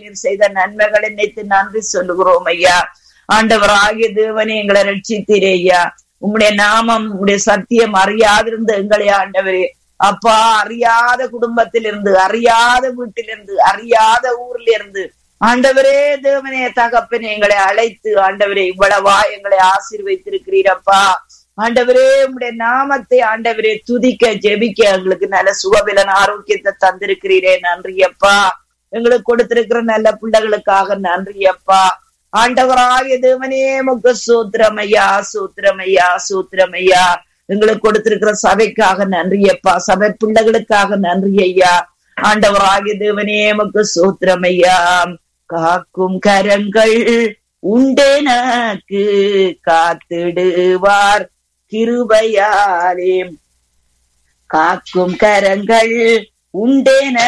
நீர் செய்த நன்மைகளை நினைத்து நன்றி சொல்லுகிறோம் ஐயா ஆண்டவர் ஆகிய தேவனே எங்களை ரட்சித்தீரே ஐயா உம்முடைய நாமம் உம்முடைய சத்தியம் அறியாதிருந்த எங்களை ஆண்டவரே அப்பா அறியாத குடும்பத்திலிருந்து அறியாத வீட்டிலிருந்து அறியாத ஊர்ல இருந்து ஆண்டவரே தேவனே தகப்பனே எங்களை அழைத்து ஆண்டவரே இவ்வளவா எங்களை ஆசீர்வைத்திருக்கிறீரப்பா ஆண்டவரே உம்முடைய நாமத்தை ஆண்டவரே துதிக்க ஜெபிக்க எங்களுக்கு நல்ல சுகவிலன் ஆரோக்கியத்தை தந்திருக்கிறீரே நன்றி அப்பா எங்களுக்கு கொடுத்திருக்கிற நல்ல பிள்ளைகளுக்காக நன்றி அப்பா ஆண்டவராகிய தேவனே முக சூத்திரமையா சூத்திரமையா சூத்திரமையா எங்களுக்கு கொடுத்திருக்கிற சபைக்காக நன்றி அப்பா சபை பிள்ளைகளுக்காக நன்றி ஐயா ஆண்டவராகிய தேவனே முக சூத்திரமையா காக்கும் கரங்கள் உண்டெனக்கு காத்திடுவார் கிருபையாலே காக்கும் கரங்கள் உண்டென